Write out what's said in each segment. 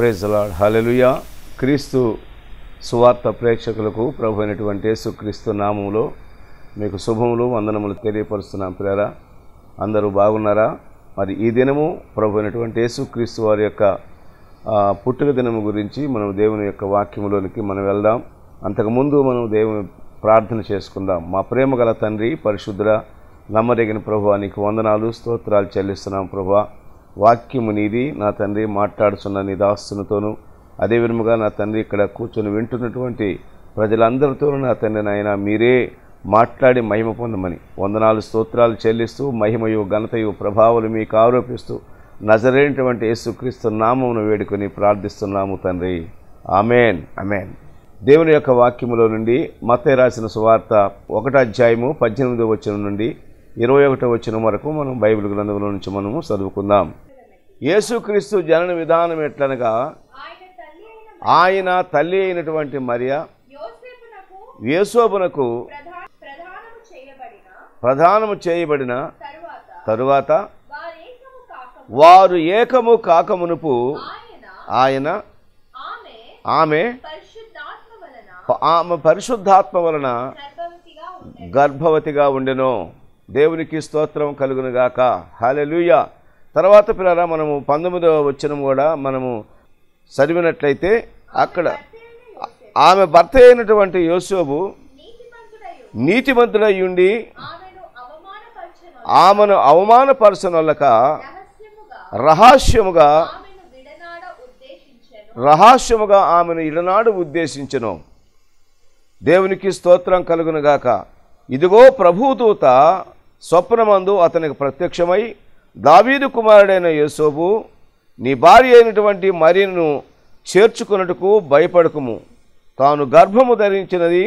Praise lord హల్లెలూయా క్రీస్తు సువార్త ప్రేక్షకులకు ప్రభు అయినటువంటి యేసుక్రీస్తు నామములో మీకు శుభములు వందనములు తెలియపరుస్తున్నాం పిల్లరా అందరూ బాగున్నారా మరి ఈ దినము ప్రభు అయినటువంటి యేసుక్రీస్తు వారి యొక్క ఆ, పుట్టుక దినము గురించి మనం దేవుని యొక్క వాక్యములోనికి మనం వెళ్దాం అంతకుముందు మనం దేవుని ప్రార్థన చేసుకుందాం మా ప్రేమ గల తండ్రి పరిశుద్ధ నమ్మదగిన ప్రభు నీకు వందనాలు స్తోత్రాలు చెల్లిస్తున్నాం ప్రభా వాక్యము నీది నా తండ్రి మాట్లాడుతున్న నీ దాస్తునితోనూ అదే విధముగా నా తండ్రి ఇక్కడ కూర్చొని వింటున్నటువంటి ప్రజలందరితోనూ నా తండ్రి నాయన మీరే మాట్లాడి మహిమ పొందమని వందనాలు స్తోత్రాలు చెల్లిస్తూ మహిమయు ఘనతయు ప్రభావాలు మీకు ఆరోపిస్తూ నజరైనటువంటి యేసుక్రీస్తు నామమును వేడుకొని ప్రార్థిస్తున్నాము తండ్రి ఆమెన్ అమెన్ దేవుని యొక్క వాక్యములో నుండి మత్తయి రాసిన సువార్త ఒకటో అధ్యాయము పద్దెనిమిదో వచనం నుండి ఇరవై ఒకటో వచనం వరకు మనం బైబిల్ గ్రంథంలో నుంచి మనము చదువుకుందాం యేసుక్రీస్తు జనన విధానం ఎట్లనగా ఆయన తల్లి అయిన ఆయన తల్లి అయినటువంటి మరియ యోసేపునకు యేసోబునకు ప్రధా ప్రధానము చేయబడిన ప్రధానము చేయబడిన తరువాత తరువాత వారేకము కాక వారు ఏకము కాకమునుపు ఆయన ఆయన ఆమె ఆమె పరిశుద్ధాత్మ వలన ప- ఆమె పరిశుద్ధాత్మ వలన గర్భవతిగా ఉండే గర్భవతిగా ఉండెను దేవునికి స్తోత్రం కలుగునుగాక హల్లెలూయా తర్వాత పిల్లరా మనము పంతొమ్మిదవ వచనం కూడా మనము చదివినట్లయితే అక్కడ ఆమె భర్త అయినటువంటి యోసోబు నీతిమంతుడై నీతిమంతుడై ఉండి ఆమెను అవమానపరచను ఆమెను అవమానపరచనొల్లక రహస్యముగా రహస్యముగా ఆమెను విడనాడ ఉద్దేశించెను రహస్యముగా ఆమెను ఇలనాడు ఉద్దేశించెను దేవునికి స్తోత్రం కలుగునుగాక ఇదిగో ప్రభుదూత స్వప్నమందు అతనికి ప్రత్యక్షమై దావీదు కుమారుడైన యేసోబు నీ భార్య అయినటువంటి మరియను చేర్చుకున్నట్టుకు భయపడకుము తాను గర్భము ధరించినది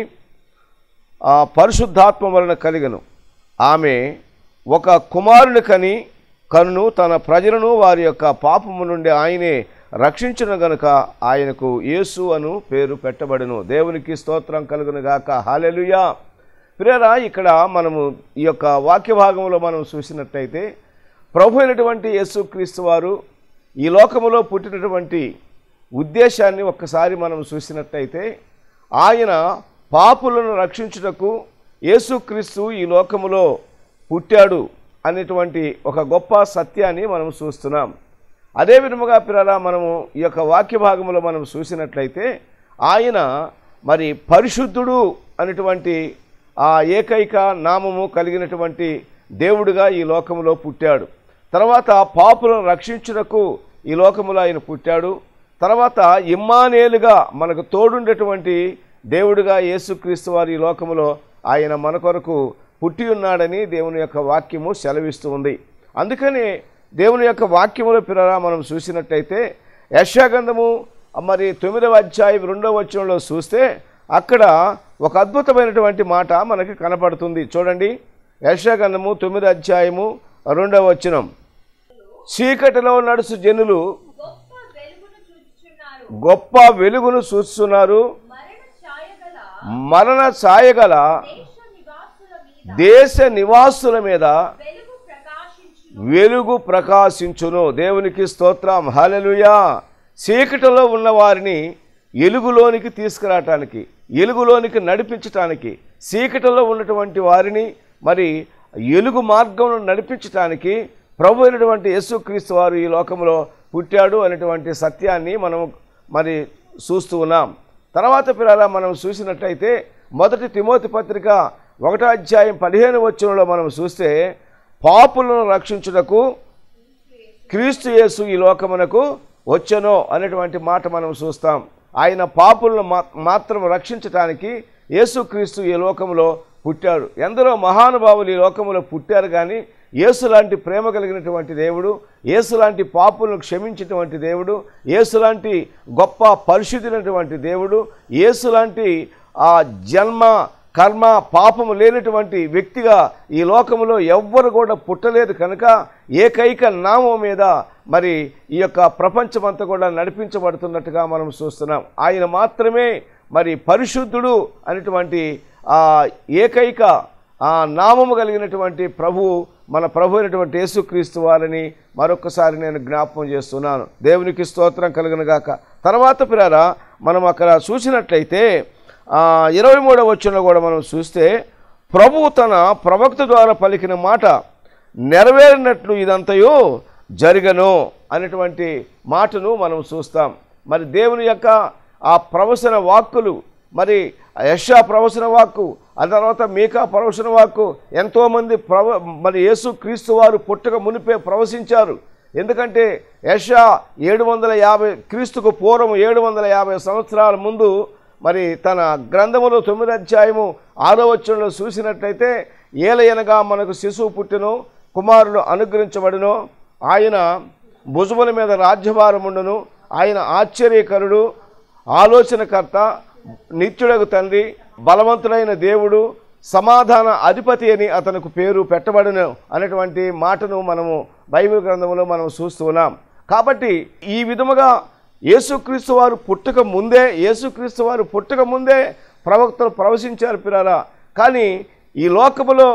ఆ పరిశుద్ధాత్మ వలన కలిగను ఆమె ఒక కుమారుని కని కనును తన ప్రజలను వారి యొక్క పాపము నుండి ఆయనే రక్షించిన గనుక ఆయనకు యేసు అను పేరు పెట్టబడును దేవునికి స్తోత్రం కలుగును గాక హాలెలుయా ప్రియరా ఇక్కడ మనము ఈ యొక్క వాక్య భాగంలో మనం చూసినట్టయితే ప్రభు అయినటువంటి యేసుక్రీస్తు వారు ఈ లోకములో పుట్టినటువంటి ఉద్దేశాన్ని ఒక్కసారి మనం చూసినట్టయితే ఆయన పాపులను రక్షించుటకు యేసుక్రీస్తు ఈ లోకములో పుట్టాడు అనేటువంటి ఒక గొప్ప సత్యాన్ని మనం చూస్తున్నాం అదే విధముగా పిల్లల మనము ఈ యొక్క వాక్య భాగంలో మనం చూసినట్లయితే ఆయన మరి పరిశుద్ధుడు అనేటువంటి ఆ ఏకైక నామము కలిగినటువంటి దేవుడుగా ఈ లోకములో పుట్టాడు తర్వాత పాపులను రక్షించుటకు ఈ లోకములో ఆయన పుట్టాడు తర్వాత ఇమ్మానేలుగా మనకు తోడుండేటువంటి దేవుడుగా యేసుక్రీస్తు వారి ఈ లోకములో ఆయన మన కొరకు పుట్టి ఉన్నాడని దేవుని యొక్క వాక్యము సెలవిస్తూ ఉంది అందుకని దేవుని యొక్క వాక్యములో పిల్లరా మనం చూసినట్టయితే యశాగంధము మరి తొమ్మిదవ అధ్యాయం రెండవ వచనంలో చూస్తే అక్కడ ఒక అద్భుతమైనటువంటి మాట మనకి కనపడుతుంది చూడండి యశాగంధము తొమ్మిది అధ్యాయము రెండవ వచనం చీకటిలో నడుచు జనులు గొప్ప వెలుగును చూచుచున్నారు గొప్ప వెలుగును చూస్తున్నారు మరణ ఛాయగల మరణ ఛాయగల దేశ నివాసుల మీద దేశ నివాసుల మీద వెలుగు ప్రకాశించును వెలుగు ప్రకాశించును దేవునికి స్తోత్రం హల్లెలూయా చీకటిలో ఉన్న వారిని ఎలుగులోనికి తీసుకురావటానికి ఎలుగులోనికి నడిపించటానికి చీకటిలో ఉన్నటువంటి వారిని మరి ఎలుగు మార్గంలో నడిపించటానికి ప్రభు అయినటువంటి యేసుక్రీస్తు వారు ఈ లోకంలో పుట్టాడు అనేటువంటి సత్యాన్ని మనం మరి చూస్తూ ఉన్నాం తర్వాత పిల్లల మనం చూసినట్టయితే మొదటి తిమోతి పత్రిక ఒకటో అధ్యాయం పదిహేను వచనంలో మనం చూస్తే పాపులను రక్షించుటకు క్రీస్తు యేసు ఈ లోకమునకు వచ్చెనో అనేటువంటి మాట మనం చూస్తాం ఆయన పాపులను మా మాత్రం రక్షించటానికి యేసుక్రీస్తు ఈ లోకంలో పుట్టాడు ఎందరో మహానుభావులు ఈ లోకంలో పుట్టారు కానీ యేసు లాంటి ప్రేమ కలిగినటువంటి దేవుడు యేసు లాంటి పాపులను క్షమించేటువంటి దేవుడు యేసు లాంటి గొప్ప పరిశుద్ధులైనటువంటి దేవుడు యేసు లాంటి ఆ జన్మ కర్మ పాపము లేనటువంటి వ్యక్తిగా ఈ లోకములో ఎవ్వరు కూడా పుట్టలేదు కనుక ఏకైక నామం మీద మరి ఈ యొక్క ప్రపంచమంతా కూడా నడిపించబడుతున్నట్టుగా మనం చూస్తున్నాం ఆయన మాత్రమే మరి పరిశుద్ధుడు అనేటువంటి ఆ ఏకైక ఆ నామము కలిగినటువంటి ప్రభు మన ప్రభు అయినటువంటి యేసుక్రీస్తు వారిని మరొకసారి నేను జ్ఞాపకం చేస్తున్నాను దేవునికి స్తోత్రం కలుగునుగాక తర్వాత పిరారా మనం అక్కడ చూసినట్లయితే ఆ, ఇరవై మూడవ వచ్చిన కూడా మనం చూస్తే ప్రభువు తన ప్రవక్త ద్వారా పలికిన మాట నెరవేరినట్లు ఇదంతయో జరగను అనేటువంటి మాటను మనం చూస్తాం మరి దేవుని యొక్క ఆ ప్రవచన వాక్కులు మరి యశా ప్రవచన వాక్కు ఆ తర్వాత మీకా ప్రవచన వాక్కు ఎంతోమంది ప్రవ మరి యేసు క్రీస్తు వారు పుట్టక మునిపే ప్రవశించారు ఎందుకంటే యశా ఏడు వందల యాభై క్రీస్తుకు పూర్వం ఏడు వందల యాభై సంవత్సరాల ముందు మరి తన గ్రంథములో తొమ్మిది అధ్యాయము ఆరో వచ్చంలో చూసినట్లయితే ఏలయనగా మనకు శిశువు పుట్టెను కుమారుడు అనుగ్రహించబడును ఆయన భుజముల మీద రాజ్యభారముండును ఆయన ఆశ్చర్యకరుడు ఆలోచనకర్త నిత్యుడకు తండ్రి బలవంతుడైన దేవుడు సమాధాన అధిపతి అని అతనికి పేరు పెట్టబడును అనేటువంటి మాటను మనము బైబిల్ గ్రంథంలో మనం చూస్తూ ఉన్నాం కాబట్టి ఈ విధముగా యేసుక్రీస్తు వారు పుట్టక ముందే యేసుక్రీస్తు వారు పుట్టక ముందే ప్రవక్తలు ప్రవశించారు పిరారా కానీ ఈ లోకములో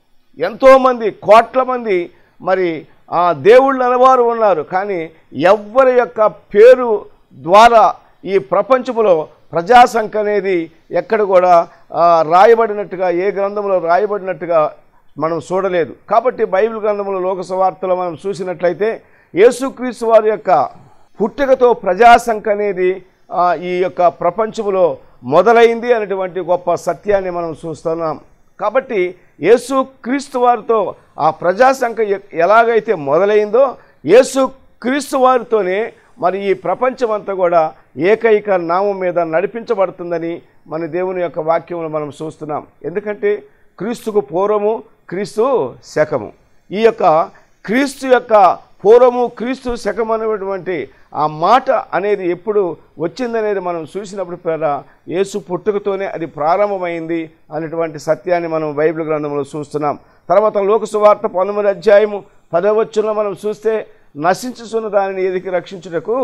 ఎంతోమంది కోట్ల మంది మరి ఆ దేవుళ్ళు అనేవారు ఉన్నారు కానీ ఎవ్వరి యొక్క పేరు ద్వారా ఈ ప్రపంచంలో ప్రజాసంఖ్య అనేది ఎక్కడ కూడా ఆ, రాయబడినట్టుగా ఏ గ్రంథంలో రాయబడినట్టుగా మనం చూడలేదు కాబట్టి బైబిల్ గ్రంథంలో లోకసవార్తలో మనం చూసినట్లయితే యేసుక్రీస్తు వారి యొక్క పుట్టుకతో ప్రజాసంఖ్య అనేది ఆ, ఈ యొక్క ప్రపంచంలో మొదలైంది అనేటువంటి గొప్ప సత్యాన్ని మనం చూస్తున్నాం కాబట్టి యేసు క్రీస్తు వారితో ఆ ప్రజాసంఖ్య ఎ- ఎలాగైతే మొదలైందో యేసు క్రీస్తు వారితోనే మరి ఈ ప్రపంచమంతా కూడా ఏకైక నామం మీద నడిపించబడుతుందని మన దేవుని యొక్క వాక్యములు మనం చూస్తున్నాం ఎందుకంటే క్రీస్తుకు పూర్వము క్రీస్తు శకము ఈ యొక్క క్రీస్తు యొక్క పూర్వము క్రీస్తు శకం అనేటువంటి ఆ మాట అనేది ఎప్పుడు వచ్చిందనేది మనం చూసినప్పుడు పేర యేసు పుట్టుకతోనే అది ప్రారంభమైంది అనేటువంటి సత్యాన్ని మనం బైబిల్ గ్రంథంలో చూస్తున్నాం తర్వాత లోకసువార్త పంతొమ్మిది అధ్యాయము పదవచ్చులో మనం చూస్తే నశించుతున్న దానిని ఎదికి రక్షించుటకు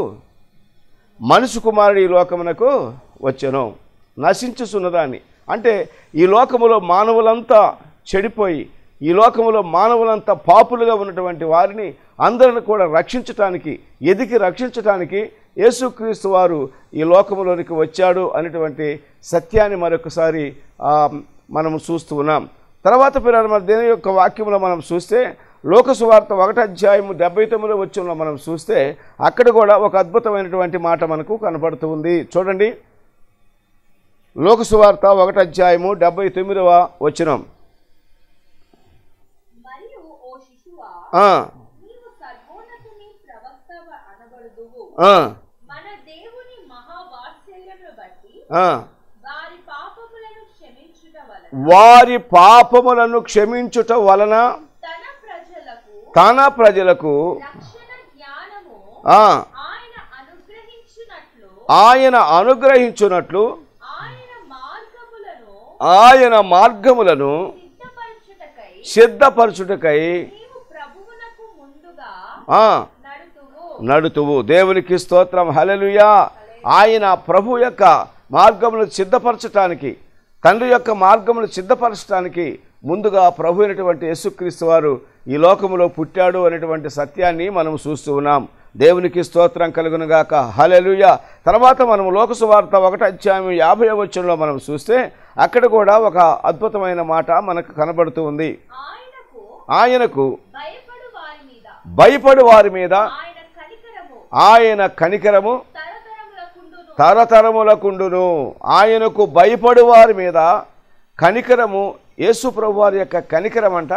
మనుషు కుమారుడు ఈ లోకమునకు వచ్చెను నశించుచున్నదాన్ని అంటే ఈ లోకములో మానవులంతా చెడిపోయి ఈ లోకములో మానవులంతా పాపులుగా ఉన్నటువంటి వారిని అందరిని కూడా రక్షించటానికి ఎదికి రక్షించటానికి యేసుక్రీస్తు వారు ఈ లోకములోనికి వచ్చాడు అనేటువంటి సత్యాన్ని మరొకసారి ఆ, మనము చూస్తూ ఉన్నాం తర్వాత పిల్లలు మన దేని యొక్క వాక్యంలో మనం చూస్తే లోకసువార్త ఒకటి అధ్యాయము డెబ్బై తొమ్మిదో వచ్చంలో మనం చూస్తే అక్కడ కూడా ఒక అద్భుతమైనటువంటి మాట మనకు కనపడుతూ ఉంది చూడండి లోకసువార్త ఒకటి అధ్యాయము డెబ్బై తొమ్మిదవ వచనం మరియు ఓ శిశువా ఆ, నీవు సర్వోన్నతుని ప్రవక్త అనబడుదువు ఆ, మన దేవుని మహావాత్సల్యమును బట్టి ఆ. వారి పాపములను క్షమించుట వలన వారి పాపములను క్షమించుట వలన తన ప్రజలకు తన ప్రజలకు రక్షణ జ్ఞానము ఆ, ఆయన అనుగ్రహించినట్లు ఆయన అనుగ్రహించున్నట్లు ఆయన మార్గములను ఆయన మార్గములను సిద్ధపరచుటకై సిద్ధపరచుటకై నీవు ప్రభువునకు ముందుగా ఆ, నడుతువు నడుతువు దేవునికి స్తోత్రం హలలుయా ఆయన ప్రభు యొక్క మార్గమును సిద్ధపరచటానికి తండ్రి యొక్క మార్గమును సిద్ధపరచటానికి ముందుగా ప్రభు అయినటువంటి యేసుక్రీస్తు వారు ఈ లోకములో పుట్టాడు అనేటువంటి సత్యాన్ని మనం చూస్తూ ఉన్నాం దేవునికి స్తోత్రం కలుగునుగాక హలెలుయ తర్వాత మనం లోకసువార్త ఒకటి అధ్యాయం యాభై వచ్చంలో మనం చూస్తే అక్కడ కూడా ఒక అద్భుతమైన మాట మనకు కనబడుతూ ఉంది ఆయనకు ఆయనకు భయపడు వారి మీద భయపడు వారి మీద ఆయన కనికరము ఆయన కనికరము తరతరములకుండును తరతరములకుండును ఆయనకు భయపడు వారి మీద కనికరము యేసు ప్రభు వారి యొక్క కనికరం అంట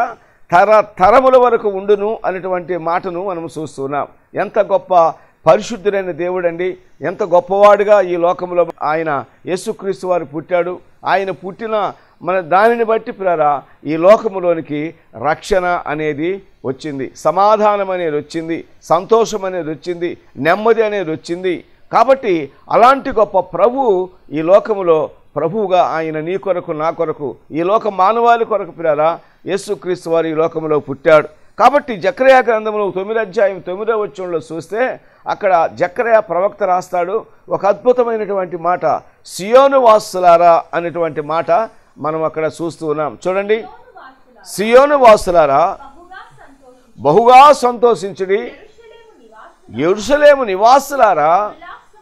తరతరముల వరకు ఉండును అనేటువంటి మాటను మనం చూస్తున్నాం ఎంత గొప్ప పరిశుద్ధుడైన దేవుడండి ఎంత గొప్పవాడుగా ఈ లోకంలో ఆయన యేసుక్రీస్తు వారు పుట్టాడు ఆయన పుట్టిన మన దానిని బట్టి పిల్లరా ఈ లోకములోనికి రక్షణ అనేది వచ్చింది సమాధానం అనేది వచ్చింది సంతోషం అనేది వచ్చింది నెమ్మది అనేది వచ్చింది కాబట్టి అలాంటి గొప్ప ప్రభు ఈ లోకములో ప్రభువుగా ఆయన నీ కొరకు నా కొరకు ఈ లోక మానవాళి కొరకు పిరారా యేసుక్రీస్తు వారు ఈ లోకంలో పుట్టాడు కాబట్టి జక్రయా గ్రంథంలో తొమ్మిది అధ్యాయం తొమ్మిదో వచ్చంలో చూస్తే అక్కడ జక్రయా ప్రవక్త రాస్తాడు ఒక అద్భుతమైనటువంటి మాట సియోను వాసులారా అనేటువంటి మాట మనం అక్కడ చూస్తూ ఉన్నాం చూడండి వాసుల సియోను వాసులారా బహుగా సంతోషించి బహుగా సంతోషించుడి యెరూషలేము నివాసులు ఎరుసలేము నివాసులారా ఉల్లాసముగా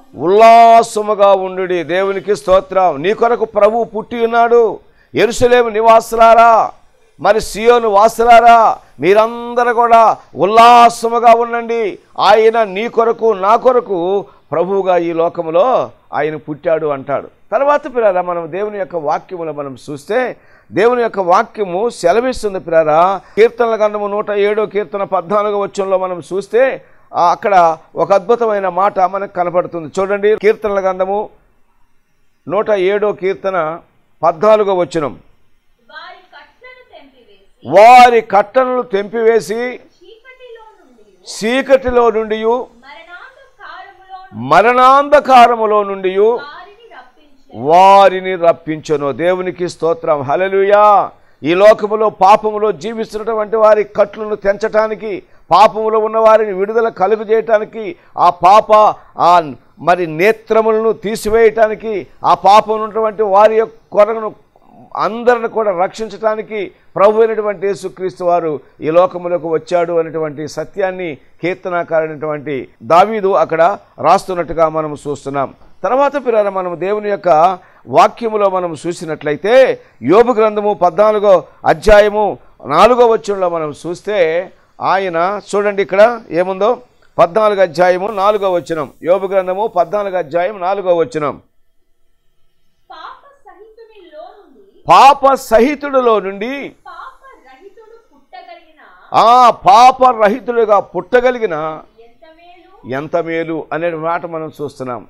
ఉల్లాసముగా ఉండు దేవునికి స్తోత్రం నీ కొరకు ప్రభు పుట్టి ఉన్నాడు ఎరుసలేము నివాసులారా మరి సియోను వాసులారా మీరందరూ కూడా ఉల్లాసముగా ఉండండి ఆయన నీ కొరకు నా కొరకు ప్రభువుగా ఈ లోకములో ఆయన పుట్టాడు అంటాడు తర్వాత పిల్లరా మనం దేవుని యొక్క వాక్యములో మనం చూస్తే దేవుని యొక్క వాక్యము సెలవిస్తుంది పిల్లరా కీర్తనల గంధము నూట ఏడో కీర్తన పద్నాలుగో వచ్చంలో మనం చూస్తే ఆ, అక్కడ ఒక అద్భుతమైన మాట మనకు కనపడుతుంది చూడండి కీర్తనల గంధము నూట ఏడో కీర్తన పద్నాలుగో వచనం వారి కట్లను తెంపివేసి వారి కట్టలను తెంపివేసి చీకటిలో నుండి చీకటిలో నుండి మరణాంధకారములో మరణాంధకారములో నుండి వారిని రప్పించి వారిని రప్పించను దేవునికి స్తోత్రం హల్లెలూయా ఈ లోకములో పాపములో జీవిస్తున్నటువంటి వారి కట్లను తెంచటానికి పాపములో ఉన్న వారిని విడుదల కలుగు చేయటానికి ఆ పాప ఆ మరి నేత్రములను తీసివేయటానికి ఆ పాపం ఉన్నటువంటి వారి యొక్క కొరను అందరిని కూడా రక్షించటానికి ప్రభు అయినటువంటి యేసుక్రీస్తు వారు ఈ లోకములకు వచ్చాడు అనేటువంటి సత్యాన్ని కీర్తనాకారైనటువంటి దావీదు అక్కడ రాస్తున్నట్టుగా మనం చూస్తున్నాం తర్వాత పిల్లల మనం దేవుని యొక్క వాక్యములో మనం చూసినట్లయితే యోబు గ్రంథము పద్నాలుగో అధ్యాయము నాలుగో వచ్చంలో మనం చూస్తే ఆయన చూడండి ఇక్కడ ఏముందో పద్నాలుగు అధ్యాయము నాలుగో వచనం యోబు గ్రంథము పద్నాలుగు అధ్యాయం నాలుగో వచనం పాప సహితునిలో నుండి పాప సహితుడిలో నుండి పాప రహితుడు పుట్టగలిగిన ఆ పాప రహితుడిగా పుట్టగలిగిన ఎంత మేలు ఎంత మేలు అనే మాట మనం చూస్తున్నాం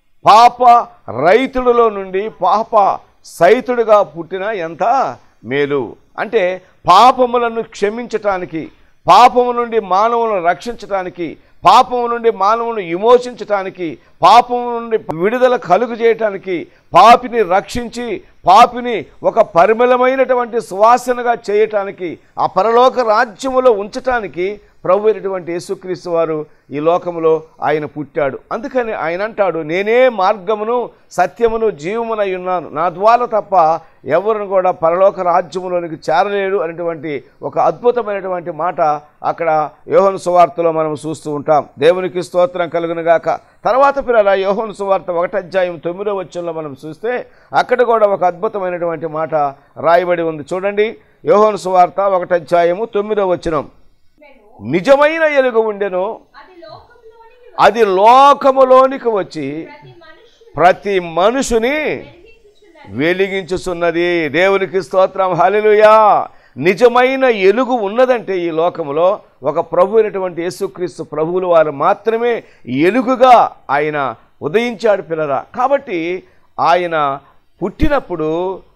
పాప రైతుడిలో నుండి పాప సైతుడిగా పుట్టిన ఎంత మేలు అంటే పాపములను క్షమించటానికి పాపము నుండి మానవులను రక్షించటానికి పాపము నుండి మానవులను విమోచించటానికి పాపము నుండి విడుదల కలుగు చేయటానికి పాపిని రక్షించి పాపిని ఒక పరిమళమైనటువంటి సువాసనగా చేయటానికి ఆ పరలోక రాజ్యములో ఉంచటానికి ప్రభు అయినటువంటి యేసుక్రీస్తు వారు ఈ లోకములో ఆయన పుట్టాడు అందుకని ఆయన అంటాడు నేనే మార్గమును సత్యమును జీవమునై ఉన్నాను నా ద్వారా తప్ప ఎవరిని కూడా పరలోక రాజ్యములోనికి చేరలేడు అనేటువంటి ఒక అద్భుతమైనటువంటి మాట అక్కడ యోహను సువార్తలో మనం చూస్తూ ఉంటాం దేవునికి స్తోత్రం కలుగును గాక తర్వాత పిల్లల యోహను సువార్త ఒకటి అధ్యాయం తొమ్మిదో వచ్చంలో మనం చూస్తే అక్కడ కూడా ఒక అద్భుతమైనటువంటి మాట రాయబడి ఉంది చూడండి యోహను సువార్త ఒకటి అధ్యాయము తొమ్మిదో వచనం మెను నిజమైన ఎలుగు ఉండెను అది లోకంలోనికి అది లోకములోనికి వచ్చి ప్రతి మనుష్యుని ప్రతి మనుషుని వెలిగించుచున్నది వెలిగించుచున్నది దేవునికి స్తోత్రం హల్లెలూయా నిజమైన ఎలుగు ఉన్నదంటే ఈ లోకములో ఒక ప్రభు అయినటువంటి యేసుక్రీస్తు ప్రభువులు వారు మాత్రమే ఎలుగుగా ఆయన ఉదయించాడు పిల్లరా కాబట్టి ఆయన పుట్టినప్పుడు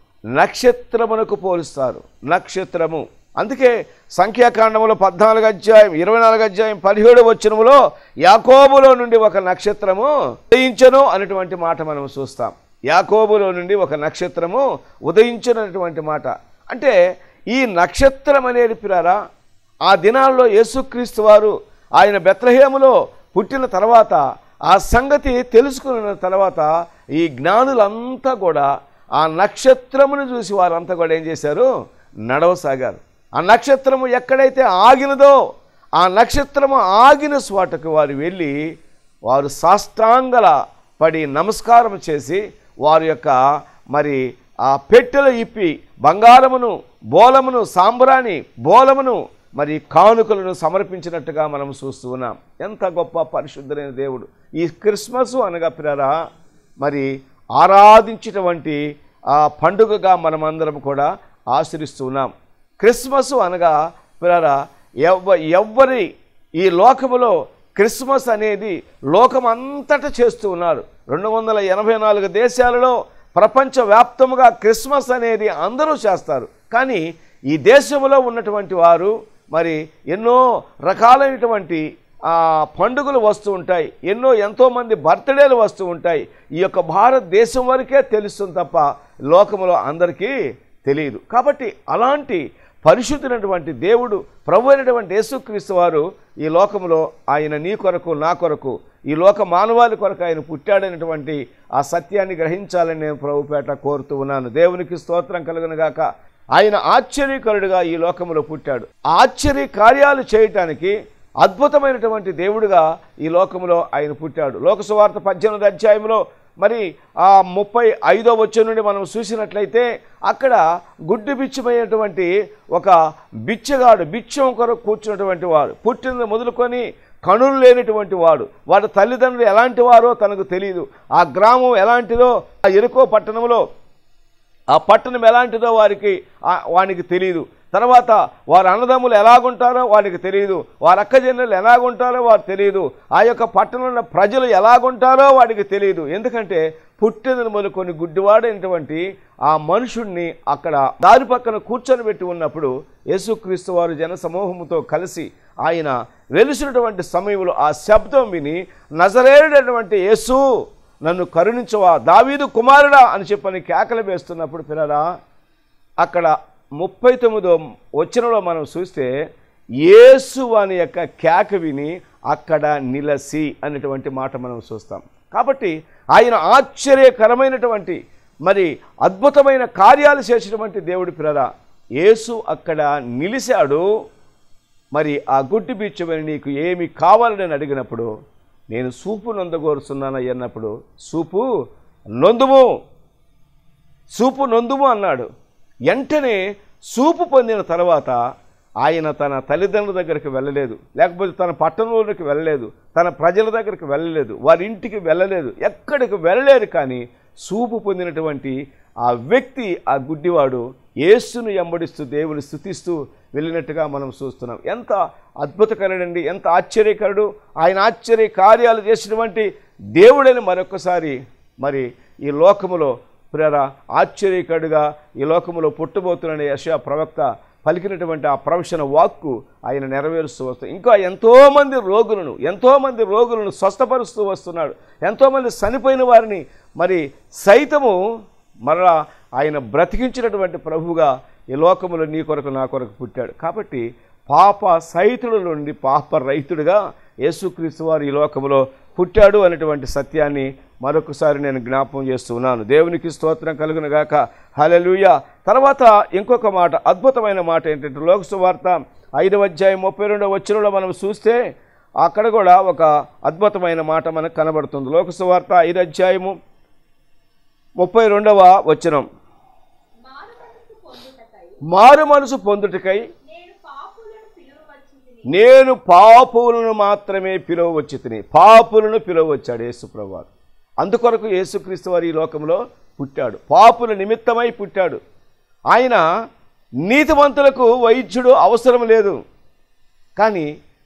నక్షత్రమునకు పోలుస్తారు నక్షత్రము అందుకే సంఖ్యాకాండములో పద్నాలుగు అధ్యాయం ఇరవై నాలుగు అధ్యాయం పదిహేడు వచ్చినములో యాకోబులో నుండి ఒక నక్షత్రము ఉదయించను అనేటువంటి మాట మనం చూస్తాం యాకోబులో నుండి ఒక నక్షత్రము ఉదయించినటువంటి మాట అంటే ఈ నక్షత్రం అనేది పిరారా ఆ దినాల్లో యేసుక్రీస్తు వారు ఆయన బెత్లహేములో పుట్టిన తర్వాత ఆ సంగతి తెలుసుకున్న తర్వాత ఈ జ్ఞానులంతా కూడా ఆ నక్షత్రమును చూసి వారంతా కూడా ఏం చేశారు నడవసాగారు ఆ నక్షత్రము ఎక్కడైతే ఆగినదో ఆ నక్షత్రము ఆగిన స్వాటకు వారు వెళ్ళి వారు సాష్టాంగల పడి నమస్కారం చేసి వారి యొక్క మరి ఆ పెట్టెలు ఇప్పి బంగారమును బోలమును సాంబ్రాణి బోలమును మరి కానుకలను సమర్పించినట్టుగా మనం చూస్తూ ఉన్నాం ఎంత గొప్ప పరిశుద్ధులైన దేవుడు ఈ క్రిస్మస్ అనగా పిల్లరా మరి ఆరాధించినటువంటి ఆ పండుగగా మనమందరం కూడా ఆచరిస్తూ ఉన్నాం క్రిస్మస్ అనగా పిల్లరా ఎవ ఎవ్వరి ఈ లోకములో క్రిస్మస్ అనేది లోకం అంతటా చేస్తూ ఉన్నారు రెండు వందల ఎనభై నాలుగు దేశాలలో ప్రపంచవ్యాప్తముగా క్రిస్మస్ అనేది అందరూ చేస్తారు కానీ ఈ దేశంలో ఉన్నటువంటి వారు మరి ఎన్నో రకాలైనటువంటి ఆ, పండుగలు వస్తూ ఉంటాయి ఎన్నో ఎంతోమంది బర్త్డేలు వస్తూ ఉంటాయి ఈ యొక్క భారతదేశం వరకే తెలుస్తుంది తప్ప లోకములో అందరికీ తెలియదు కాబట్టి అలాంటి పరిశుద్ధులైనటువంటి దేవుడు ప్రభు అయినటువంటి యేసుక్రీస్తు వారు ఈ లోకంలో ఆయన నీ కొరకు నా కొరకు ఈ లోక మానవాళి కొరకు ఆయన పుట్టాడైనటువంటి ఆ సత్యాన్ని గ్రహించాలని నేను ప్రభుపేట కోరుతూ ఉన్నాను దేవునికి స్తోత్రం కలుగును గాక ఆయన ఆశ్చర్యకరుడుగా ఈ లోకంలో పుట్టాడు ఆశ్చర్య కార్యాలు చేయటానికి అద్భుతమైనటువంటి దేవుడుగా ఈ లోకంలో ఆయన పుట్టాడు లోకసువార్త పద్దెనిమిది అధ్యాయంలో మరి ఆ ముప్పై ఐదో వచ్చే నుండి మనం చూసినట్లయితే అక్కడ గుడ్డి బిచ్చమైనటువంటి ఒక బిచ్చగాడు బిచ్చం కొరకు కూర్చున్నటువంటి వాడు పుట్టిన మొదలుకొని కణులు లేనటువంటి వాడు వాడి తల్లిదండ్రులు ఎలాంటి వారో తనకు తెలియదు ఆ గ్రామం ఎలాంటిదో ఆ ఎరుకో పట్టణంలో ఆ పట్టణం ఎలాంటిదో వారికి ఆ- వానికి తెలియదు తర్వాత వారి అన్నదమ్ములు ఎలాగుంటారో వారికి తెలియదు వారి అక్కజెల్లెలు ఎలాగుంటారో వారికి తెలియదు ఆ యొక్క పట్టణంలో ప్రజలు ఎలాగుంటారో వాడికి తెలియదు ఎందుకంటే పుట్టిన మొదలుకొని గుడ్డివాడైనటువంటి ఆ మనుషుణ్ణి అక్కడ దారి పక్కన కూర్చొని పెట్టి ఉన్నప్పుడు యేసుక్రీస్తు వారు జన సమూహంతో కలిసి ఆయన వెలిసినటువంటి సమయంలో ఆ శబ్దం విని నజరేడటువంటి యేసు నన్ను కరుణించవా దావీదు కుమారుడా అని చెప్పని కేకలు వేస్తున్నప్పుడు పిల్లరా అక్కడ ముప్పై తొమ్మిదో వచనంలో మనం చూస్తే యేసు అని యొక్క కేక విని అక్కడ నిలసి అనేటువంటి మాట మనం చూస్తాం కాబట్టి ఆయన ఆశ్చర్యకరమైనటువంటి మరి అద్భుతమైన కార్యాలు చేసినటువంటి దేవుడి పిల్లరా యేసు అక్కడ నిలిచాడు మరి ఆ గుడ్డి బిచ్చమని నీకు ఏమి కావాలని నేను అడిగినప్పుడు నేను సూపు నొందగోరుతున్నాను అన్నప్పుడు సూపు నొందుము సూపు నొందుము అన్నాడు వెంటనే సూపు పొందిన తర్వాత ఆయన తన తల్లిదండ్రుల దగ్గరికి వెళ్ళలేదు లేకపోతే తన పట్టణంలోకి వెళ్ళలేదు తన ప్రజల దగ్గరికి వెళ్ళలేదు వారి ఇంటికి వెళ్ళలేదు ఎక్కడికి వెళ్ళలేదు కానీ సూపు పొందినటువంటి ఆ వ్యక్తి ఆ గుడ్డివాడు యేసును ఎంబడిస్తూ దేవుని స్థుతిస్తూ వెళ్ళినట్టుగా మనం చూస్తున్నాం ఎంత అద్భుతకరుడండి ఎంత ఆశ్చర్యకరుడు ఆయన ఆశ్చర్య కార్యాలు చేసినటువంటి దేవుడని మరొకసారి మరి ఈ లోకములో ప్రేర ఆశ్చర్యకరుడుగా ఈ లోకములో పుట్టబోతున్న యశా ప్రవక్త పలికినటువంటి ఆ ప్రవచన వాక్కు ఆయన నెరవేరుస్తూ వస్తాయి ఇంకా ఎంతోమంది రోగులను ఎంతోమంది రోగులను స్వస్థపరుస్తూ వస్తున్నాడు ఎంతోమంది చనిపోయిన వారిని మరి సైతము మరలా ఆయన బ్రతికించినటువంటి ప్రభువుగా ఈ లోకములో నీ కొరకు నా కొరకు పుట్టాడు కాబట్టి పాప సహితుల నుండి పాప రహితుడిగా యేసుక్రీస్తు వారు ఈ లోకములో పుట్టాడు అనేటువంటి సత్యాన్ని మరొకసారి నేను జ్ఞాపకం చేస్తున్నాను దేవునికి స్తోత్రం కలుగును గాక హలలుయ తర్వాత ఇంకొక మాట అద్భుతమైన మాట ఏంటంటే లోకసు వార్త ఐదవ అధ్యాయం ముప్పై రెండవ వచ్చినలో మనం చూస్తే అక్కడ కూడా ఒక అద్భుతమైన మాట మనకు కనబడుతుంది లోకసు వార్త ఐదు అధ్యాయము ముప్పై రెండవ వచనం మారు మనసు పొందుటకై మారు మనసు పొందుటకై నేను పాపులను పిలువవచ్చింది నేను పాపులను మాత్రమే పిలువవచ్చి తిని పాపులను పిలువవచ్చాడు యేసుప్రభు అందుకొరకు యేసుక్రీస్తు వారు ఈ లోకంలో పుట్టాడు పాపుల నిమిత్తమై పుట్టాడు ఆయన నీతిమంతులకు వైద్యుడు అవసరం లేదు కానీ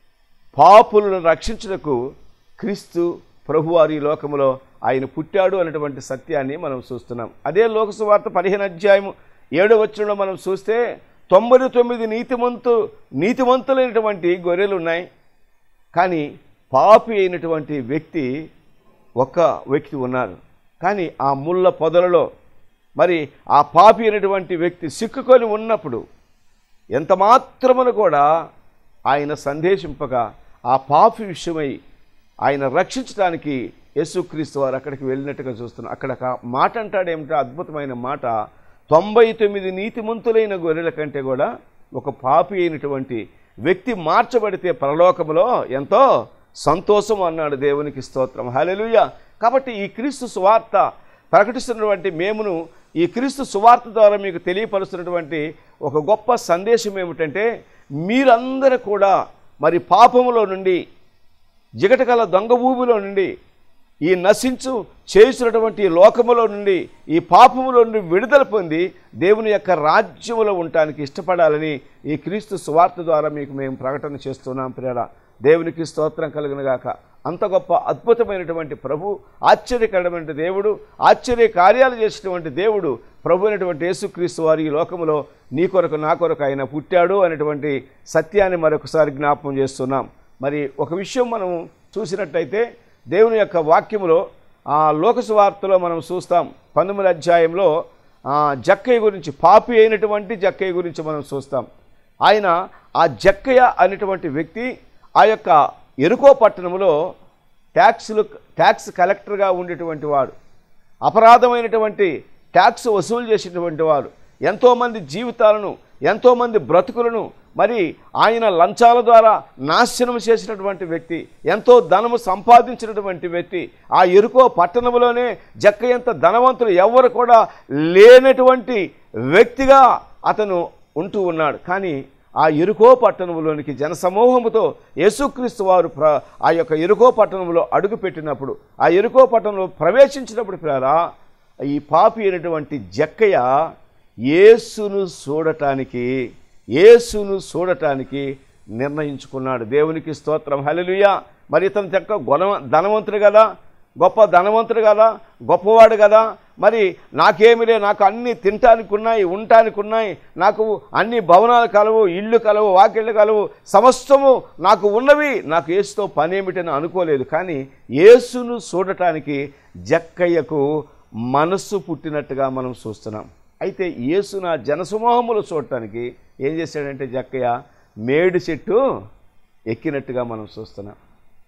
పాపులను రక్షించుటకు క్రీస్తు ప్రభువారి ఈ లోకములో ఆయన పుట్టాడు అనేటువంటి సత్యాన్ని మనం చూస్తున్నాం అదే లోకసువార్త పదిహేను అధ్యాయం ఏడో వచ్చంలో మనం చూస్తే తొంభై తొమ్మిది నీతిమంతు నీతిమంతులైనటువంటి గొర్రెలు ఉన్నాయి కానీ పాపి అయినటువంటి వ్యక్తి ఒక్క వ్యక్తి ఉన్నారు కానీ ఆ ముళ్ళ పొదలలో మరి ఆ పాపి అయినటువంటి వ్యక్తి సిక్కుకొని ఉన్నప్పుడు ఎంత మాత్రమును కూడా ఆయన సందేశింపగా ఆ పాపి విషయమై ఆయన రక్షించడానికి యేసుక్రీస్తు వారు అక్కడికి వెళ్ళినట్టుగా చూస్తున్నాం అక్కడ ఒక మాట అంటాడు ఏమిటో అద్భుతమైన మాట తొంభై తొమ్మిది నీతిమంతులైన గొర్రెల కంటే కూడా ఒక పాపి అయినటువంటి వ్యక్తి మార్చబడితే పరలోకములో ఎంతో సంతోషం అన్నాడు దేవునికి స్తోత్రం హల్లెలూయా కాబట్టి ఈ క్రీస్తు సువార్త ప్రకటిస్తున్నటువంటి మేమును ఈ క్రీస్తు సువార్త ద్వారా మీకు తెలియపరుస్తున్నటువంటి ఒక గొప్ప సందేశం ఏమిటంటే మీరందరూ కూడా మరి పాపములో నుండి జిగటగల దొంగ ఊబిలో నుండి ఈ నశించు చేసినటువంటి ఈ లోకములో నుండి ఈ పాపములో నుండి విడుదల పొంది దేవుని యొక్క రాజ్యములో ఉండటానికి ఇష్టపడాలని ఈ క్రీస్తు సువార్త ద్వారా మీకు మేము ప్రకటన చేస్తున్నాం ప్రేర దేవునికి స్తోత్రం కలుగును గాక అంత గొప్ప అద్భుతమైనటువంటి ప్రభు ఆశ్చర్యకరమైన దేవుడు ఆశ్చర్య కార్యాలు చేసినటువంటి దేవుడు ప్రభు అయినటువంటి యేసుక్రీస్తు వారి ఈ లోకములో నీ కొరకు నా కొరకు ఆయన పుట్టాడు అనేటువంటి సత్యాన్ని మరొకసారి జ్ఞాపకం చేస్తున్నాం మరి ఒక విషయం మనం చూసినట్టయితే దేవుని యొక్క వాక్యములో ఆ లోకసు వార్తలో మనం చూస్తాం పంతొమ్మిది అధ్యాయంలో ఆ జక్కయ్య గురించి పాపి అయినటువంటి జక్కయ్య గురించి మనం చూస్తాం ఆయన ఆ జక్కయ్య అనేటువంటి వ్యక్తి ఆ యొక్క ఎరుకో పట్టణంలో ట్యాక్సులు ట్యాక్స్ కలెక్టర్గా ఉండేటువంటి వాడు అపరాధమైనటువంటి ట్యాక్స్ వసూలు చేసేటువంటి వాడు ఎంతోమంది జీవితాలను ఎంతోమంది బ్రతుకులను మరి ఆయన లంచాల ద్వారా నాశనం చేసినటువంటి వ్యక్తి ఎంతో ధనము సంపాదించినటువంటి వ్యక్తి ఆ ఎరుకో పట్టణంలోనే జక్కయంత ధనవంతులు ఎవరు కూడా లేనటువంటి వ్యక్తిగా అతను ఉంటూ ఉన్నాడు కానీ ఆ ఎరుకో పట్టణంలోనికి జనసమూహముతో యేసుక్రీస్తు వారు ప్ర ఆ యొక్క ఎరుకో పట్టణంలో అడుగుపెట్టినప్పుడు ఆ ఎరుకో పట్టణంలో ప్రవేశించినప్పుడు ప్రేరా ఈ పాపి అయినటువంటి జక్కయ్య యేసును చూడటానికి యేసును చూడటానికి నిర్ణయించుకున్నాడు దేవునికి స్తోత్రం హల్లెలూయా మరి ఇతను చెక్క గుణ ధనవంతుడు కదా గొప్ప ధనవంతుడు కదా గొప్పవాడు కదా మరి నాకేమిలే నాకు అన్ని తినటానికి ఉన్నాయి ఉండటానికి ఉన్నాయి నాకు అన్ని భవనాలు కలవు ఇళ్ళు కలవు వాకిళ్ళు కలవు సమస్తము నాకు ఉన్నవి నాకు యేసుతో పనేమిటని అనుకోలేదు కానీ యేసును చూడటానికి జక్కయ్యకు మనస్సు పుట్టినట్టుగా మనం చూస్తున్నాం అయితే యేసు నా జనసమూహములు చూడటానికి ఏం చేశాడంటే జక్కయ్య మేడు చెట్టు ఎక్కినట్టుగా మనం చూస్తున్నాం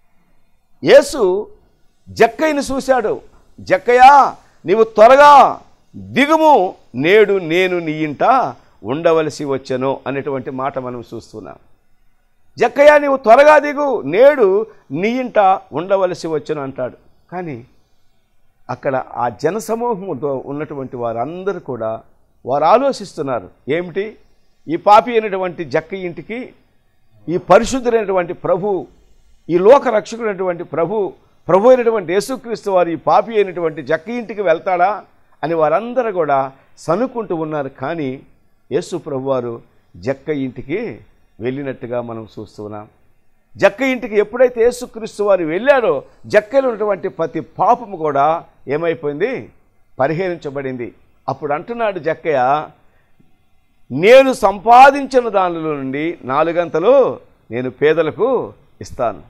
యేసు జక్కయ్యని చూశాడు జక్కయ్య నీవు త్వరగా దిగుము నేడు నేను నీ ఇంట ఉండవలసి వచ్చెను అనేటువంటి మాట మనం చూస్తున్నాం జక్కయ్య నీవు త్వరగా దిగు నేడు నీ ఇంట ఉండవలసి వచ్చెను అంటాడు కానీ అక్కడ ఆ జనసమూహముతో ఉన్నటువంటి వారందరూ కూడా వారు ఆలోచిస్తున్నారు ఏమిటి ఈ పాపి అయినటువంటి జక్క ఇంటికి ఈ పరిశుద్ధులైనటువంటి ప్రభు ఈ లోక రక్షకుడైనటువంటి ప్రభు ప్రభు అయినటువంటి యేసుక్రీస్తు వారు ఈ పాపి అయినటువంటి జక్క ఇంటికి వెళ్తాడా అని వారందరూ కూడా సనుక్కుంటూ ఉన్నారు కానీ యేసు ప్రభు వారు జక్క ఇంటికి వెళ్ళినట్టుగా మనం చూస్తున్నాం జక్క ఇంటికి ఎప్పుడైతే యేసుక్రీస్తు వారు వెళ్ళారో జక్కలో ఉన్నటువంటి ప్రతి పాపము కూడా ఏమైపోయింది పరిహరించబడింది అప్పుడు అంటున్నాడు జక్కయ్య నేను సంపాదించిన దానిలో నుండి నాలుగంతలు నేను పేదలకు ఇస్తాను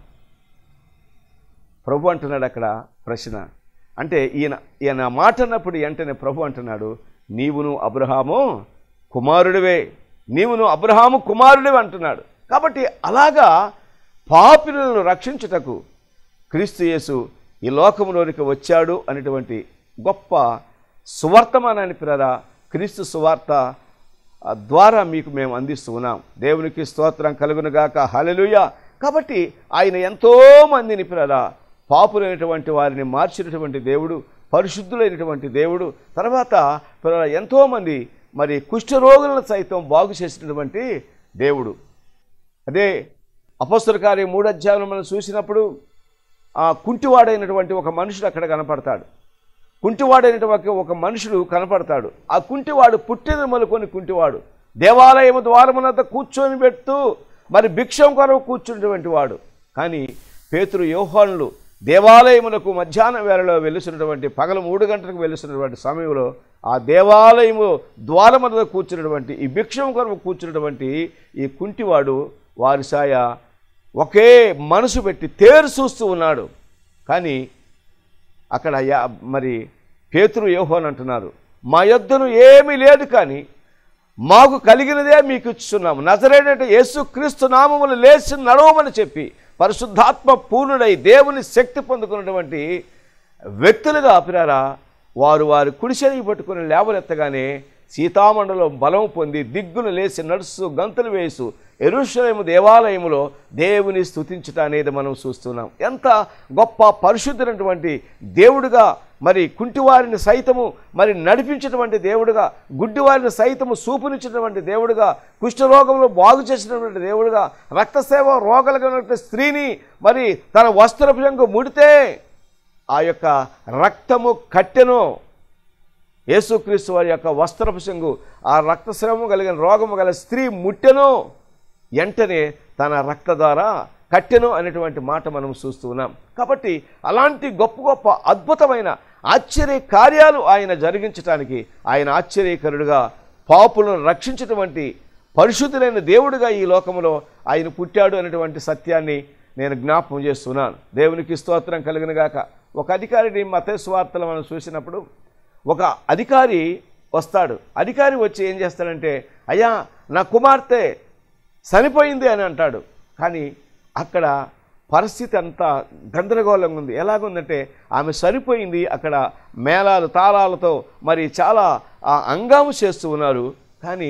ప్రభు అంటున్నాడు అక్కడ ప్రశ్న అంటే ఈయన ఈయన మాట అన్నప్పుడు వెంటనే ప్రభు అంటున్నాడు నీవును అబ్రహాము కుమారుడివే నీవును అబ్రహాము కుమారుడివే అంటున్నాడు కాబట్టి అలాగా పాపిలను రక్షించుటకు క్రీస్తు యేసు ఈ లోకంలోనికి వచ్చాడు అనేటువంటి గొప్ప సువర్తమానాన్ని పిల్లరా క్రీస్తు సువార్త ఆ ద్వారా మీకు మేము అందిస్తూ ఉన్నాం దేవునికి స్తోత్రం కలుగునుగాక హల్లెలూయా కాబట్టి ఆయన ఎంతో మందిని పిల్లరా పాపులైనటువంటి వారిని మార్చినటువంటి దేవుడు పరిశుద్ధులైనటువంటి దేవుడు తర్వాత పిల్లరా ఎంతోమంది మరి కుష్ఠరోగులను సైతం బాగు చేసినటువంటి దేవుడు అదే అపస్తుల కార్యం మూడు అధ్యాయంలో మనం చూసినప్పుడు ఆ కుంటివాడైనటువంటి ఒక మనుషుడు అక్కడ కనపడతాడు కుంటివాడైనటువంటి ఒక మనుషుడు కనపడతాడు ఆ కుంటివాడు పుట్టిన మొదలుకొని కుంటివాడు దేవాలయము ద్వారమునంత కూర్చొని పెడుతూ మరి భిక్షం కొరకు కూర్చున్నటువంటి వాడు కానీ పేతురు యోహానులు దేవాలయమునకు మధ్యాహ్నం వేళలో వెలుస్తున్నటువంటి పగలు మూడు గంటలకు వెలుస్తున్నటువంటి సమయంలో ఆ దేవాలయము ద్వారమున కూర్చున్నటువంటి ఈ భిక్షం కొరకు కూర్చున్నటువంటి ఈ కుంటివాడు వారి సాయ ఒకే మనసు పెట్టి తేరు చూస్తూ ఉన్నాడు కానీ అక్కడ యా మరి పేతురు యోహోన్ అంటున్నారు మా యొద్దను ఏమీ లేదు కానీ మాకు కలిగినదే మీకు ఇస్తున్నాము నజరేటంటే యేసుక్రీస్తు నామములు లేచి నడవమని చెప్పి పరిశుద్ధాత్మ పూర్ణుడై దేవుని శక్తి పొందుకున్నటువంటి వ్యక్తులుగా అపిరారా వారు వారి కుడిశని పట్టుకుని లేవలెత్తగానే సీతామండలం బలం పొంది దిగ్గును లేచి నడుస్తూ గంతులు వేసు ఎరుషలేము దేవాలయములో దేవుని స్తుతించుట అనేది మనం చూస్తున్నాం ఎంత గొప్ప పరిశుద్ధమైనటువంటి దేవుడుగా మరి కుంటివారిని సైతము మరి నడిపించినటువంటి దేవుడుగా గుడ్డివారిని సైతము సూపునిచ్చినటువంటి దేవుడుగా కుష్ఠరోగంలో బాగు చేసినటువంటి దేవుడుగా రక్తసేవ రోగాలుగా ఉన్నటువంటి స్త్రీని మరి తన వస్త్రపు రంగు ముడితే ఆ యొక్క రక్తము కట్టెను యేసుక్రీస్తు వారి యొక్క వస్త్రపు శంగు ఆ రక్తస్రావము కలిగిన రోగము గల స్త్రీ ముట్టెను వెంటనే తన రక్త ద్వారా కట్టెను అనేటువంటి మాట మనం చూస్తూ ఉన్నాం కాబట్టి అలాంటి గొప్ప గొప్ప అద్భుతమైన ఆశ్చర్య కార్యాలు ఆయన జరిగించటానికి ఆయన ఆశ్చర్యకరుడుగా పాపులను రక్షించినటువంటి పరిశుద్ధులైన దేవుడిగా ఈ లోకంలో ఆయన పుట్టాడు అనేటువంటి సత్యాన్ని నేను జ్ఞాపకం చేస్తున్నాను దేవునికి స్తోత్రం కలిగిన గాక ఒక అధికారిని మత స్వార్థలు మనం చూసినప్పుడు ఒక అధికారి వస్తాడు అధికారి వచ్చి ఏం చేస్తాడంటే అయ్యా నా కుమార్తె చనిపోయింది అని అంటాడు కానీ అక్కడ పరిస్థితి అంతా గందరగోళంగా ఉంది ఎలాగుందంటే ఆమె సరిపోయింది అక్కడ మేళాలు తాళాలతో మరి చాలా ఆ, అంగాము చేస్తూ ఉన్నారు కానీ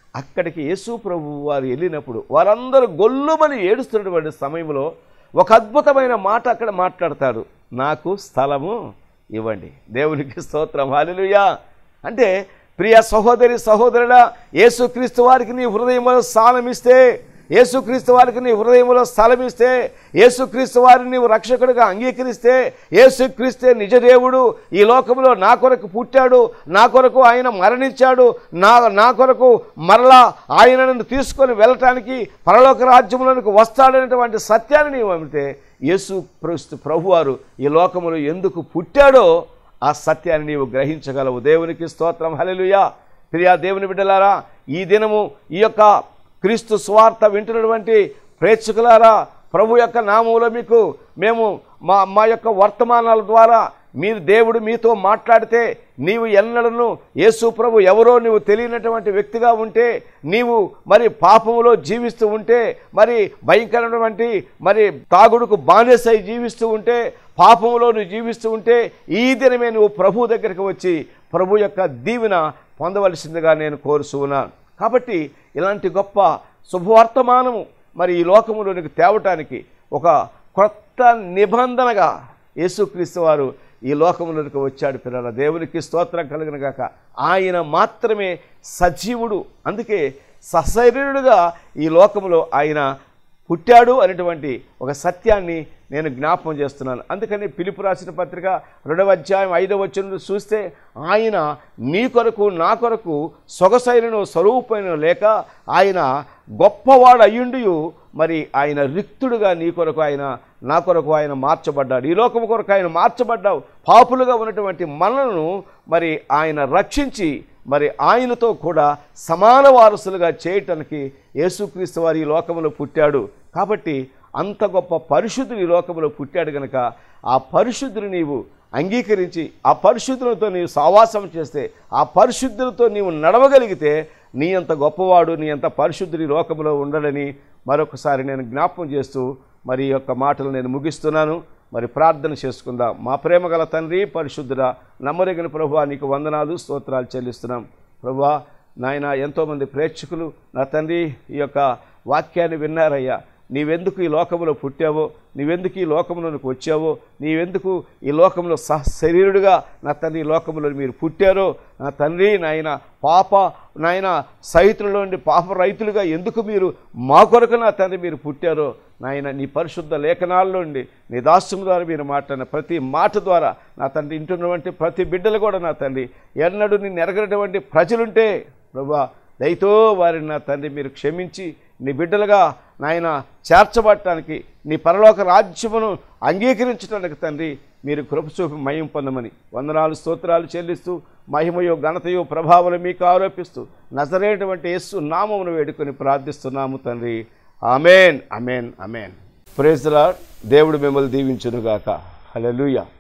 అక్కడికి యేసు ప్రభు వారు వెళ్ళినప్పుడు వారందరూ గొల్లుమని ఏడుస్తున్నటువంటి సమయంలో ఒక అద్భుతమైన మాట అక్కడ మాట్లాడతాడు నాకు స్థలము ఇవ్వండి దేవునికి స్తోత్రం హాలెలుయా అంటే ప్రియ సహోదరి సహోదరుడా యేసుక్రీస్తు వారికి నీ హృదయంలో స్థానమిస్తే యేసుక్రీస్తు వారికి నీ హృదయంలో స్థలమిస్తే యేసుక్రీస్తు వారిని నీవు రక్షకుడిగా అంగీకరిస్తే యేసుక్రీస్తే నిజదేవుడు ఈ లోకంలో నా కొరకు పుట్టాడు నా కొరకు ఆయన మరణించాడు నా నా కొరకు మరలా ఆయనను తీసుకొని వెళ్ళటానికి పరలోక రాజ్యంలోనికి వస్తాడనేటువంటి సత్యాన్ని నీవు అమితే యేసు క్రీస్తు ప్రభువారు ఈ లోకములో ఎందుకు పుట్టాడో ఆ సత్యాన్ని నీవు గ్రహించగలవు దేవునికి స్తోత్రం హల్లెలూయా ప్రియా దేవుని బిడ్డలారా ఈ దినము ఈ యొక్క క్రీస్తు స్వార్థ వింటున్నటువంటి ప్రేక్షకులారా ప్రభు యొక్క నామంలో మీకు మేము మా మా యొక్క వర్తమానాల ద్వారా మీరు దేవుడు మీతో మాట్లాడితే నీవు ఎన్నడను యేసు ప్రభు ఎవరో నీవు తెలియనటువంటి వ్యక్తిగా ఉంటే నీవు మరి పాపములో జీవిస్తూ ఉంటే మరి భయంకరమైనటువంటి మరి తాగుడుకు బానిసై జీవిస్తూ ఉంటే పాపములో నువ్వు జీవిస్తూ ఉంటే ఈ దినమే నువ్వు ప్రభు దగ్గరికి వచ్చి ప్రభు యొక్క దీవెన పొందవలసిందిగా నేను కోరుచూ ఉన్నాను కాబట్టి ఇలాంటి గొప్ప శుభవర్తమానము మరి ఈ లోకములోనికి తేవటానికి ఒక క్రొత్త నిబంధనగా యేసుక్రీస్తు వారు ఈ లోకములోనికి వచ్చాడు పిల్లల దేవునికి స్తోత్రం కలిగిన గాక ఆయన మాత్రమే సజీవుడు అందుకే సశరీరుడుగా ఈ లోకములో ఆయన పుట్టాడు అనేటువంటి ఒక సత్యాన్ని నేను జ్ఞాపకం చేస్తున్నాను అందుకని పిలుపు రాసిన పత్రిక రెండవ అధ్యాయం ఐదవ వచ్చిన చూస్తే ఆయన నీ కొరకు నా కొరకు సొగసైనను స్వరూపైన లేక ఆయన గొప్పవాడు అయ్యుండి మరి ఆయన రిక్తుడుగా నీ కొరకు ఆయన నా కొరకు ఆయన మార్చబడ్డాడు ఈ లోకము కొరకు ఆయన మార్చబడ్డావు పాపులుగా ఉన్నటువంటి మనలను మరి ఆయన రక్షించి మరి ఆయనతో కూడా సమాన వారసులుగా చేయటానికి యేసుక్రీస్తు వారి ఈ లోకములో పుట్టాడు కాబట్టి అంత గొప్ప పరిశుద్ధుడు ఈ లోకంలో పుట్టాడు గనక ఆ పరిశుద్ధుని నీవు అంగీకరించి ఆ పరిశుద్ధులతో నీవు సావాసం చేస్తే ఆ పరిశుద్ధులతో నీవు నడవగలిగితే నీ అంత గొప్పవాడు నీ అంత పరిశుద్ధుడి ఈ లోకంలో ఉండడని మరొకసారి నేను జ్ఞాపకం చేస్తూ మరి ఈ యొక్క మాటలు నేను ముగిస్తున్నాను మరి ప్రార్థన చేసుకుందాం మా ప్రేమ గల తండ్రి పరిశుద్ధుడా నమ్మదగిన ప్రభు నీకు వందనాలు స్తోత్రాలు చెల్లిస్తున్నాం ప్రభా నాయన ఎంతోమంది ప్రేక్షకులు నా తండ్రి ఈ యొక్క వాక్యాన్ని విన్నారయ్యా నీవెందుకు ఈ లోకంలో పుట్టావో నీవెందుకు ఈ లోకంలోనికి వచ్చావో నీవెందుకు ఈ లోకంలో సహ శరీరుడుగా నా తండ్రి ఈ లోకంలో మీరు పుట్టారో నా తండ్రి నాయన పాప నాయన సహితులలో నుండి పాప రైతులుగా ఎందుకు మీరు మా కొరకు నా తండ్రి మీరు పుట్టారో నాయన నీ పరిశుద్ధ లేఖనాల్లో నుండి నీ దాస్యం ద్వారా మీరు మాట్లాడిన ప్రతి మాట ద్వారా నా తండ్రి ఇంటున్నటువంటి ప్రతి బిడ్డలు కూడా నా తండ్రి ఎన్నడూ నిన్ను ఎరగనటువంటి ప్రజలుంటే ప్రభా దయతో వారిని నా తండ్రి మీరు క్షమించి నీ బిడ్డలుగా నాయన చేర్చబడటానికి నీ పరలోక రాజ్యమును అంగీకరించడానికి తండ్రి మీరు కృప చూపి మయం పొందమని వందనాలు స్తోత్రాలు చెల్లిస్తూ మహిమయో ఘనతయో ప్రభావాలు మీకు ఆరోపిస్తూ నజరేటువంటి యేసు నామమును వేడుకొని ప్రార్థిస్తున్నాము తండ్రి అమేన్ అమేన్ అమేన్ ప్రేజ్లా దేవుడు మిమ్మల్ని దీవించునుగాక హల్లెలూయా